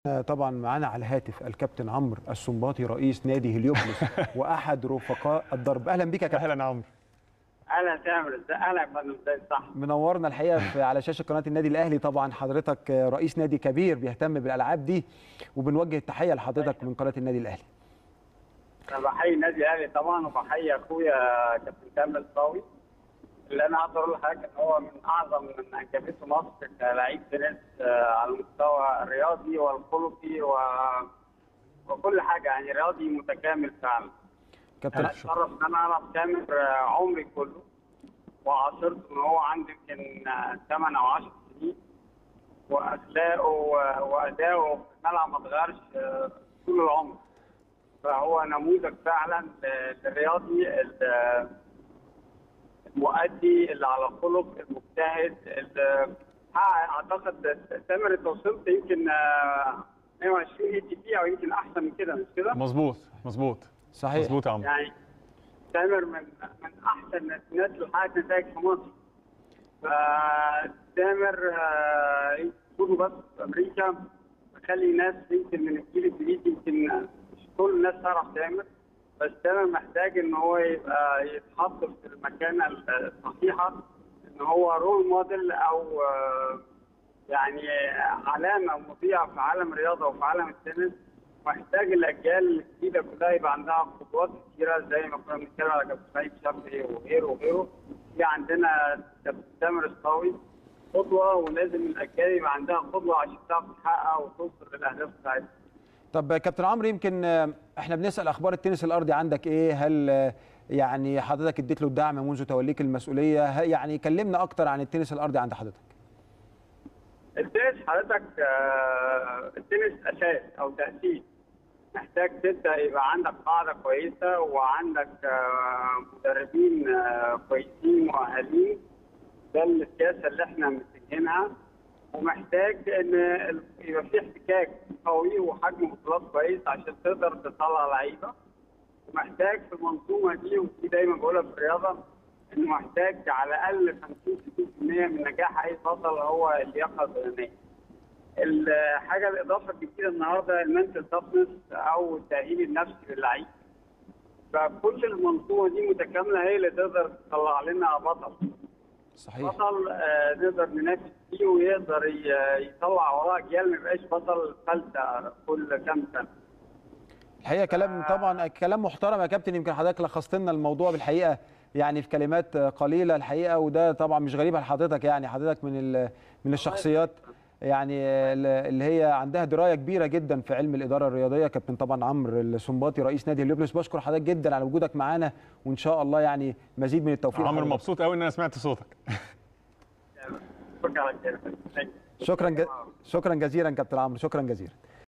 طبعا معانا على الهاتف الكابتن عمرو السنباطي رئيس نادي هليوبوليس واحد رفقاء الدرب اهلا بك يا كابتن اهلا عمرو اهلا تامر ازاي اهلا يا فندم ازاي صح منورنا الحقيقه في على شاشه قناه النادي الاهلي طبعا حضرتك رئيس نادي كبير بيهتم بالالعاب دي وبنوجه التحيه لحضرتك من قناه النادي الاهلي انا بحيي النادي الاهلي طبعا وبحيي اخويا كابتن كامل صاوي اللي انا اقدر اقول لحضرتك ان هو من اعظم من انجبته مصر كلاعب تنس على المستوى الرياضي والخلقي و... وكل حاجه يعني رياضي متكامل فعلا كابتن انا اتشرف ان انا اعرف تامر عمري كله وعاصرته من هو عنده يمكن 8 او 10 سنين واخلاقه واداؤه في الملعب ما اتغيرش طول العمر فهو نموذج فعلا للرياضي المؤدي اللي على خلق المجتهد اللي اعتقد تامر انت وصلت يمكن 120 اي تي بي او يمكن احسن من كده مش كده؟ مظبوط مظبوط صحيح مظبوط يا عمرو يعني تامر من من احسن الناس اللي حققت نتائج في مصر فتامر يكونوا بس في امريكا خلي ناس يمكن من الجيل الجديد يمكن مش كل الناس تعرف تامر بس تامر محتاج ان هو يبقى يتحط في المكانه الصحيحه ان هو رول موديل او يعني علامه مضيئه في عالم الرياضه وفي عالم التنس محتاج الاجيال الجديده كلها يبقى عندها خطوات كثيره زي ما كنا بنتكلم على كابتن سعيد شافعي وغيره وغيره في عندنا كابتن تامر الصاوي قدوه ولازم الاجيال يبقى عندها قدوه عشان تعرف تحقق وتوصل للاهداف بتاعتها. طب كابتن عمرو يمكن احنا بنسال اخبار التنس الارضي عندك ايه؟ هل يعني حضرتك اديت له الدعم منذ توليك المسؤوليه؟ يعني كلمنا اكتر عن التنس الارضي عند حضرتك. التنس حضرتك التنس اساس او تاسيس محتاج تبدا يبقى عندك قاعده كويسه وعندك مدربين كويسين مؤهلين ده السياسه اللي احنا متجهينها ومحتاج ان يبقى في احتكاك قوي وحجم بطولات كويس عشان تقدر تطلع لعيبه ومحتاج في المنظومه دي ودي دايما بقولها في الرياضه انه محتاج على الاقل 50 60% من نجاح اي بطل هو اللياقه البدنيه. الحاجه الاضافه الجديده النهارده المنتل تفنس او التاهيل النفسي للعيب. فكل المنظومه دي متكامله هي اللي تقدر تطلع لنا بطل. صحيح بطل آه نقدر ننافس فيه ويقدر يطلع وراه اجيال ما يبقاش بطل فلته كل كام سنه. الحقيقه كلام طبعا كلام محترم يا كابتن يمكن حضرتك لخصت لنا الموضوع بالحقيقه يعني في كلمات قليله الحقيقه وده طبعا مش غريب على حضرتك يعني حضرتك من من الشخصيات يعني اللي هي عندها درايه كبيره جدا في علم الاداره الرياضيه كابتن طبعا عمرو السنباطي رئيس نادي هليوبوليس بشكر حضرتك جدا على وجودك معانا وان شاء الله يعني مزيد من التوفيق عمرو مبسوط قوي ان انا سمعت صوتك شكرا شكرا شكرا جزيلا كابتن عمرو شكرا جزيلا